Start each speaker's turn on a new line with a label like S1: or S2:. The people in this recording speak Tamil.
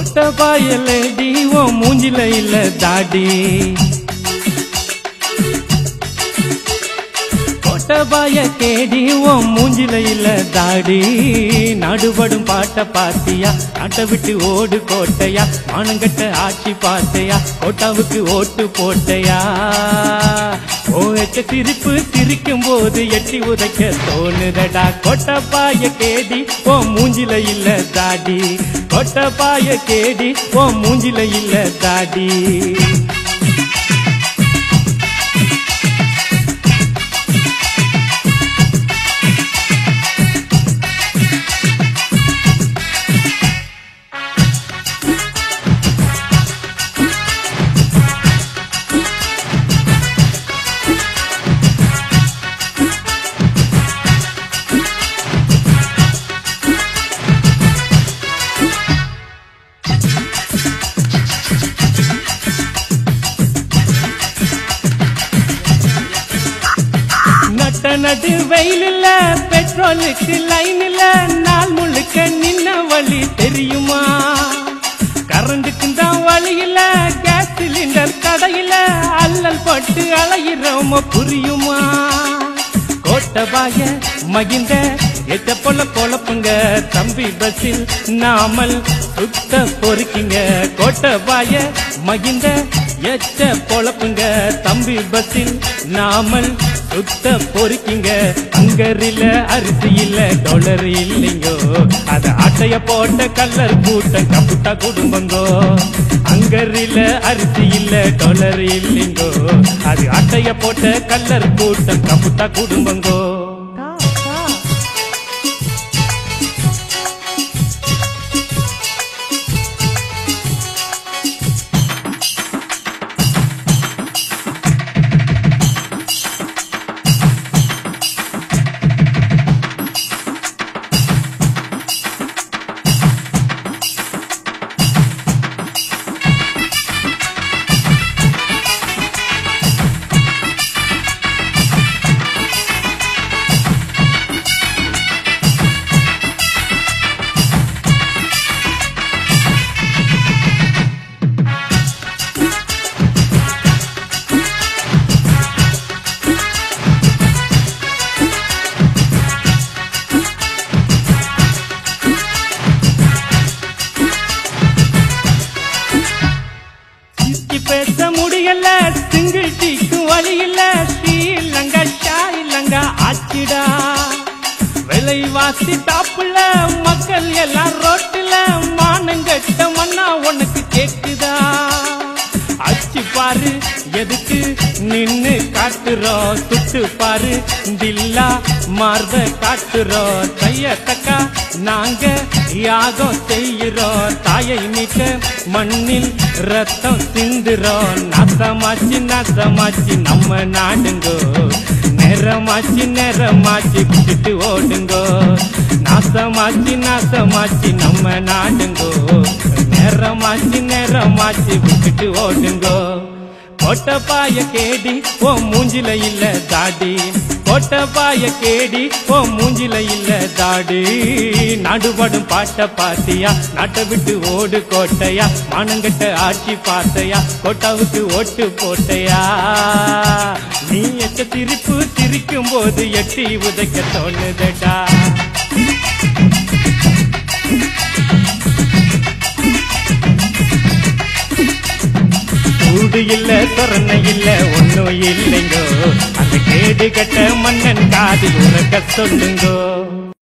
S1: கொட்ட பாயலடி ஓ மூஞ்சில இல்ல தாடி கொட்டபாய கேடி ஓ மூஞ்சில இல்ல தாடி நடுபடும் பாட்ட பாத்தியா நாட்டை விட்டு ஓடு கோட்டையா மானங்கட்ட ஆட்சி பார்த்தையா கோட்டாவுக்கு ஓட்டு போட்டையா ஓ எட்ட சிரிப்பு சிரிக்கும் போது எட்டி உதைக்க தோணுதடா கொட்டப்பாய கேடி ஓ மூஞ்சில இல்ல தாடி கொட்டப்பாய கேடி ஓ மூஞ்சில இல்ல தாடி நட்ட நடு வெயிலில் பெட்ரோலுக்கு லைனில் நாள் முழுக்க நின்ன வழி தெரியுமா கரண்ட்டுக்கு தான் வழியில கேஸ் சிலிண்டர் கடையில அல்லல் பட்டு அலையிறோம புரியுமா கோட்டபாய மகிந்த எட்ட பொல பொழப்புங்க தம்பி பஸ்ஸில் நாமல் சுத்த பொறுக்கிங்க கோட்டபாய மகிந்த எச்ச பொழப்புங்க தம்பி பஸ்ஸில் நாமல் சுத்த பொறுக்கிங்க அங்கரில அரிசி இல்ல டொலர் இல்லைங்கோ அத அட்டைய போட்ட கல்லர் கூட்டம் கப்புட்டா குடும்பங்கோ அங்கரில அரிசி இல்ல டொலர் இல்லைங்கோ அது அட்டைய போட்ட கல்லர் கூட்டம் கப்புட்டா குடும்பங்கோ சிரிச்சு பேச முடியல சிங்கிள் டீக்கும் வழி இல்ல ஸ்ரீலங்கா ஷாயிலங்கா ஆச்சிடா விலைவாசி டாப்புல மக்கள் எல்லாம் ரோட்டுல மானங்கட்ட மண்ணா உனக்கு கேக்குதா அச்சு பாரு எதுக்கு நின்னு காட்டுறோம் துட்டு பாரு தில்லா மார்ப காட்டுறோம் கைய தக்கா நாங்க யாகம் செய்கிறோம் தாயை நீக்க மண்ணில் ரத்தம் சிந்துறோம் நாசமாச்சு நாசமாச்சு நம்ம நாடுங்கோ நேரமாச்சு நேரமாச்சு விட்டுட்டு ஓடுங்கோ நாசமாச்சு நாசமாச்சு நம்ம நாடுங்கோ நேரமாச்சு நேரமாச்சு விட்டுட்டு ஓடுங்கோ கொட்டப்பாய கேடி ஓ மூஞ்சில இல்ல தாடி கொட்டப்பாய கேடி ஓ மூஞ்சில இல்ல தாடி நடுபடும் பாட்ட பாத்தியா நாட்டை விட்டு ஓடு கோட்டையா மானங்கட்ட ஆட்சி பார்த்தையா கோட்டாவுக்கு ஓட்டு போட்டையா நீ எட்ட சிரிப்பு சிரிக்கும் போது எட்டி உதைக்க தோணுதடா கூடு இல்ல சொரணை இல்ல ஒன்னும் இல்லைங்கோ அந்த கேடு கட்ட மன்னன் காதில் உறக்க சொல்லுங்கோ